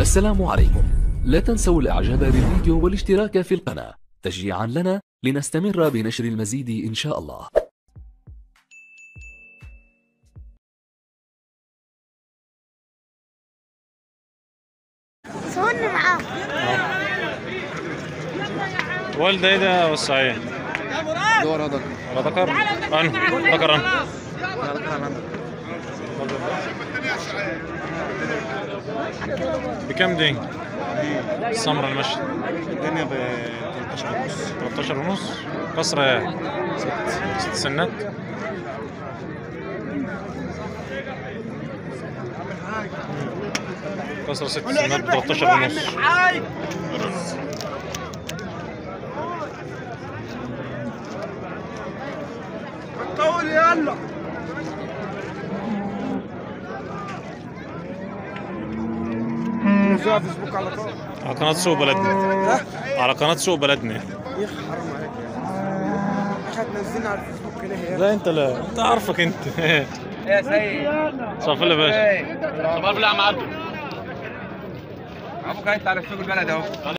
السلام عليكم لا تنسوا الاعجاب بالفيديو والاشتراك في القناة تشجيعا لنا لنستمر بنشر المزيد ان شاء الله صورنا معاه والده ايه ده والصحيح دور هذاك ولا ذكر انه ذكر انه بكم دي السمرة المشي الدنيا ب 13 ونص 13 ونص قصرة ايه ست سنات قصرة ست سنات ب 13 ونص طول يلا نزلها فيسبوك على طول على قناة سوق بلدنا على قناة سوق بلدنا يا اخي حرام عليك يا اخي هتنزلنا على الفيسبوك ليه يا لا انت لا انت عارفك انت يا سيد صافي يا باشا صباح الفل يا عم عبده ابوك انت على سوق البلد اهو